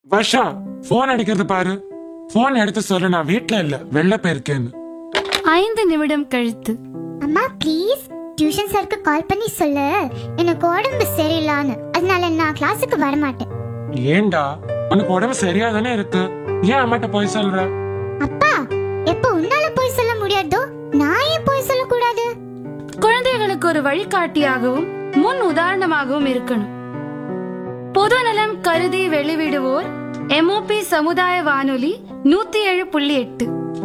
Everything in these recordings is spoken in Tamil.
வர்ஷா போன் அடிக்கிறது பாரு போன் எடுத்து சொல்லு நான் வீட்ல இல்ல வெளில போயிருக்கேன்னு ஐந்து நிமிடம் கழித்து அம்மா ப்ளீஸ் டியூஷன் சாருக்கு கால் பண்ணி சொல்லு எனக்கு உடம்பு சரியில்லான்னு அதனால நான் கிளாஸுக்கு வர மாட்டேன் ஏன்டா உனக்கு உடம்பு சரியா தானே இருக்கு ஏன் அம்மாட்ட போய் சொல்ற அப்பா எப்போ உன்னால போய் சொல்ல முடியாதோ நான் ஏன் போய் சொல்லக்கூடாது குழந்தைகளுக்கு ஒரு வழிகாட்டியாகவும் முன் உதாரணமாகவும் இருக்கணும் பொது நலம் கருதி வெளிவிடுவோர் எம்ஓபி சமுதாய வானொலி நூத்தி ஏழு புள்ளி எட்டு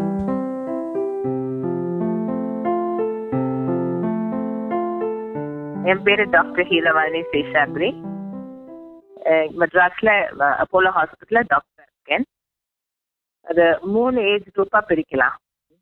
என் பேரு டாக்டர் ஹீலவாணி சேஷாத்ரி அஹ் மெட்ராஸ்ல அஹ், அப்போலோ ஹாஸ்பிட்டல்ல டாக்டர் இருக்கேன் அது மூணு ஏஜ் குரூப்பா பிரிக்கலாம்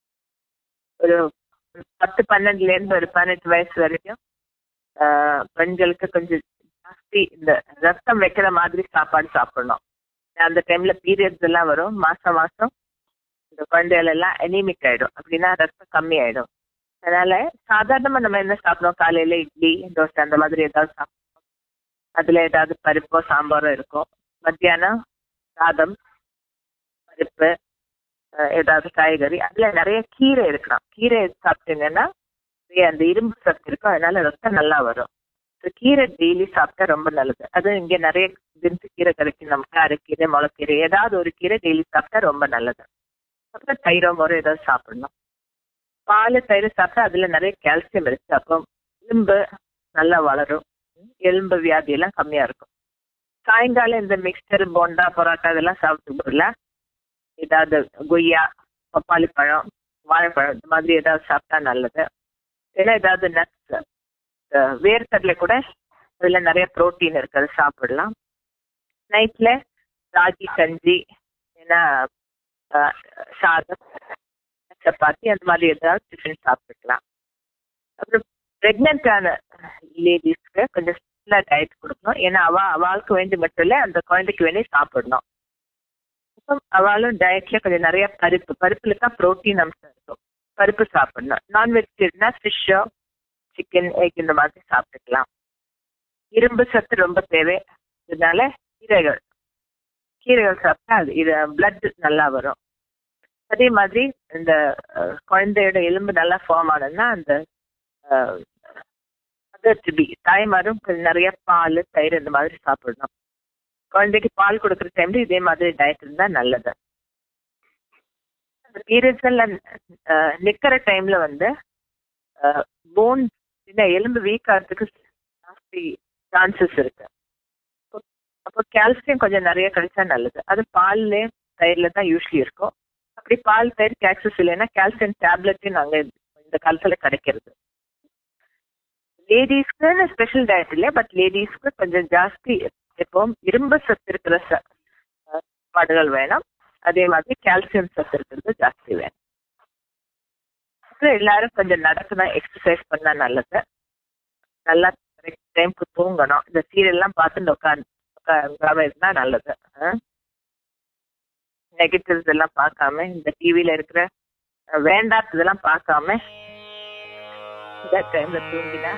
ஒரு பத்து பன்னெண்டுல இருந்து ஒரு பதினெட்டு வயசு வரைக்கும் அஹ், பெண்களுக்கு கொஞ்சம் ஜாஸ்தி இந்த ரத்தம் வைக்கிற மாதிரி சாப்பாடு சாப்பிடணும் அந்த டைம்ல பீரியட்ஸ் எல்லாம் வரும் மாசம் மாசம் இந்த குழந்தைகள் எல்லாம் அனீமிக் ஆயிடும் அப்படின்னா ரத்தம் கம்மி ஆயிடும் அதனால சாதாரணமா நம்ம என்ன சாப்பிடுவோம் காலையில இட்லி தோசை அந்த மாதிரி ஏதாவது சாப்பிடுவோம் அதுல ஏதாவது பருப்போ சாம்பாரோ இருக்கும் மத்தியானம் சாதம் பருப்பு அஹ் ஏதாவது காய்கறி அதுல நிறைய கீரை இருக்கலாம் கீரை சாப்பிட்டீங்கன்னா நிறைய அந்த இரும்பு சத்து இருக்கும் அதனால ரத்தம் நல்லா வரும் So, கீரை டெய்லி சாப்பிட்டா ரொம்ப நல்லது அது இங்க நிறைய தினசு கீரை கிடைக்கும் நமக்கு அரைக்கீரை முளைக்கீரை ஏதாவது ஒரு கீரை டெய்லி சாப்பிட்டா ரொம்ப நல்லது அப்புறம் தயிரோ மோரோ ஏதாவது சாப்பிடணும் பால் தயிர் சாப்பிட்டா அதுல நிறைய கால்சியம் இருக்கு அப்போ எலும்பு நல்லா வளரும் எலும்பு வியாதி எல்லாம் கம்மியா இருக்கும் சாயங்காலம் இந்த மிக்சர் போண்டா பரோட்டா இதெல்லாம் சாப்பிட்டு ஏதாவது கொய்யா பப்பாளி பழம் வாழைப்பழம் இந்த மாதிரி ஏதாவது சாப்பிட்டா நல்லது இல்லைன்னா ஏதாவது நட்ஸ் வேர்க்கடலை கூட அதுல நிறைய புரோட்டீன் இருக்கு அது சாப்பிடலாம் நைட்ல ராகி கஞ்சி ஏன்னா அஹ், சாதம் சப்பாத்தி அந்த மாதிரி ஏதாவது டிஃபன் சாப்பிட்டுக்கலாம் அப்புறம் பிரெக்னென்டான லேடிஸ்க்கு கொஞ்சம் ஃபுல்லா டயட் கொடுக்கணும் ஏன்னா அவ அவளுக்கு வேண்டி மட்டும் இல்ல அந்த குழந்தைக்கு வேண்டி சாப்பிடணும் அப்போ அவளும் டயட்ல கொஞ்சம் நிறைய பருப்பு பருப்புல தான் புரோட்டீன் அம்சம் இருக்கும் பருப்பு சாப்பிடணும் நான்வெஜிடேரியனா ஃபிஷ்ஷோ சிக்கன் எக் இந்த மாதிரி சாப்பிட்டுக்கலாம் இரும்பு சத்து ரொம்ப தேவை இதனால கீரைகள் கீரைகள் சாப்பிட்டா அது இது பிளட் நல்லா வரும் அதே மாதிரி இந்த அஹ், குழந்தையோட எலும்பு நல்லா ஃபார்ம் ஆனதுன்னா அந்த அதர் பி தாய்மாரும் கொஞ்சம் நிறைய பால் தயிர் இந்த மாதிரி சாப்பிடணும் குழந்தைக்கு பால் கொடுக்குற டைம்ல இதே மாதிரி டயட் இருந்தா நல்லது அந்த பீரியட்ஸ் எல்லாம் அஹ், நிக்கிற டைம்ல வந்து போன் எலும்பு வீக் ஆகிறதுக்கு ஜாஸ்தி சான்சஸ் இருக்கு அப்போ- அப்போ கால்சியம் கொஞ்சம் நிறைய கிடைச்சா நல்லது அது பால்ல தயிர்ல தான் யூஸ்வலி இருக்கும் அப்படி பால் தயிர் ஆக்சஸ் இல்லைன்னா கால்சியம் டேப்லெட்டும் நாங்க இந்த காலத்துல கிடைக்கிறது லேடிஸ்க்கு ஸ்பெஷல் டயட் இல்லை பட் லேடிஸ்க்கு கொஞ்சம் ஜாஸ்தி எப்பவும் இரும்பு சத்து இருக்கிற ச- அஹ் சாப்பாடுகள் வேணும் அதே மாதிரி கால்சியம் சத்து இருக்கிறது ஜாஸ்தி வேணும் அப்புறம் எல்லாரும் கொஞ்சம் நடக்கணும் எக்ஸசைஸ் பண்ணா நல்லது நல்லா கரெக்ட் டைம்க்கு தூங்கணும் இந்த சீரியல் எல்லாம் பார்த்துட்டு உட்காந்து உட்காராம இருந்தா நல்லது நெகட்டிவ்ஸ் எல்லாம் பார்க்காம இந்த டிவில இருக்கிற அஹ், வேண்டாததெல்லாம் பார்க்காம இந்த டைம்ல தூங்கினா